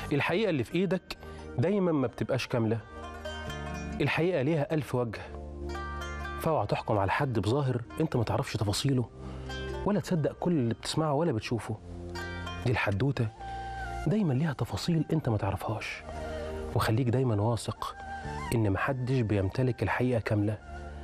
الحقيقة اللي في إيدك دايما ما بتبقاش كاملة الحقيقة ليها ألف وجه فاوعى تحكم على حد بظاهر أنت ما تعرفش تفاصيله ولا تصدق كل اللي بتسمعه ولا بتشوفه دي الحدوتة دايما ليها تفاصيل أنت ما تعرفهاش وخليك دايما واثق إن محدش بيمتلك الحقيقة كاملة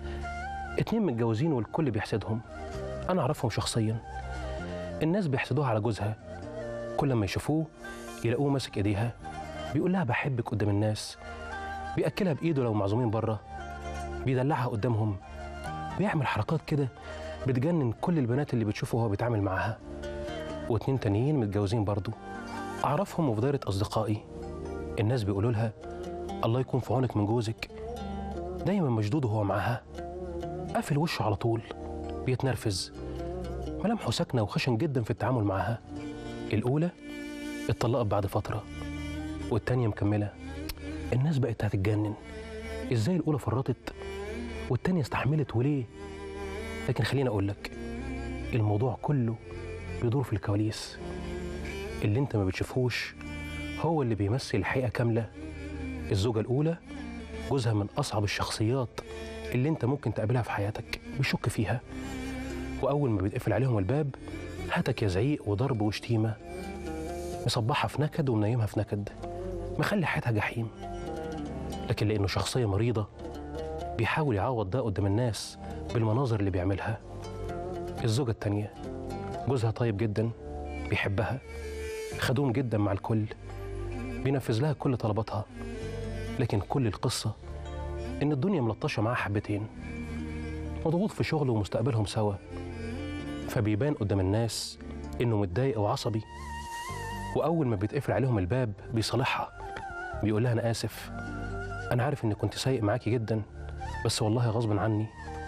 اتنين متجوزين والكل بيحسدهم أنا أعرفهم شخصيا الناس بيحسدوها على جوزها كل ما يشوفوه يلاقوه ماسك ايديها بيقول لها بحبك قدام الناس بياكلها بايده لو معزومين بره بيدلعها قدامهم بيعمل حركات كده بتجنن كل البنات اللي بتشوفه وهو بيتعامل معاها واتنين تانيين متجوزين برضه اعرفهم وفي دايره اصدقائي الناس بيقولوا لها الله يكون في عونك من جوزك دايما مشدود وهو معاها قافل وشه على طول بيتنرفز ملامحه ساكنه وخشن جدا في التعامل معاها الاولى اتطلقت بعد فترة والتانية مكملة الناس بقت هتتجنن ازاي الأولى فرطت والتانية استحملت وليه لكن خليني أقول لك الموضوع كله بيدور في الكواليس اللي انت ما بتشوفوش هو اللي بيمثل الحقيقة كاملة الزوجة الأولى جوزها من أصعب الشخصيات اللي انت ممكن تقابلها في حياتك بيشك فيها وأول ما بيتقفل عليهم الباب هاتك يا زعيق وضرب وشتيمة مصبحها في نكد ومنيمها في نكد مخلي حياتها جحيم لكن لأنه شخصية مريضة بيحاول يعوض ده قدام الناس بالمناظر اللي بيعملها الزوجة التانية جوزها طيب جدا بيحبها خدوم جدا مع الكل بينفذ لها كل طلباتها لكن كل القصة إن الدنيا ملطشة معاه حبتين مضغوط في شغله ومستقبلهم سوا فبيبان قدام الناس إنه متضايق وعصبي وأول ما بيتقفل عليهم الباب بيصالحها بيقول لها أنا آسف أنا عارف إني كنت سيء معاكي جدا بس والله غصب عني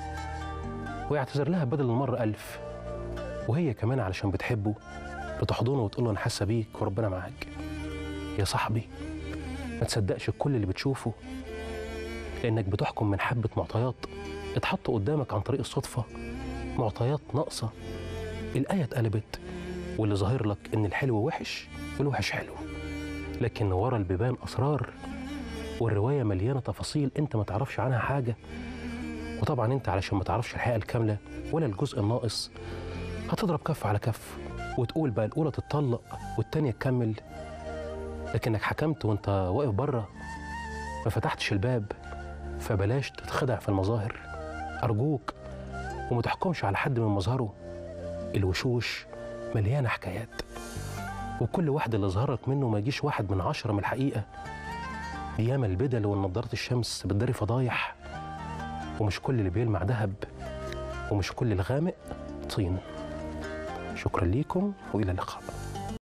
ويعتذر لها بدل المرة ألف وهي كمان علشان بتحبه بتحضنه وتقول له أنا حاسة بيك وربنا معاك يا صاحبي ما تصدقش كل اللي بتشوفه لأنك بتحكم من حبة معطيات اتحطوا قدامك عن طريق الصدفة معطيات ناقصة الآية اتقلبت واللي ظاهر لك إن الحلو وحش والوحش حلو لكن ورا البيبان أسرار والرواية مليانة تفاصيل أنت ما تعرفش عنها حاجة وطبعا أنت علشان ما تعرفش الحقيقة الكاملة ولا الجزء الناقص هتضرب كف على كف وتقول بقى الأولى تتطلق والتانية تكمل لكنك حكمت وأنت واقف بره ما فتحتش الباب فبلاش تتخدع في المظاهر أرجوك وما تحكمش على حد من مظهره الوشوش مليانة حكايات وكل واحد اللي ظهرك منه ما يجيش واحد من عشرة من الحقيقة ياما البدل والنضارة الشمس بتداري فضايح ومش كل اللي بيلمع ذهب ومش كل الغامق طين شكرا ليكم وإلى اللقاء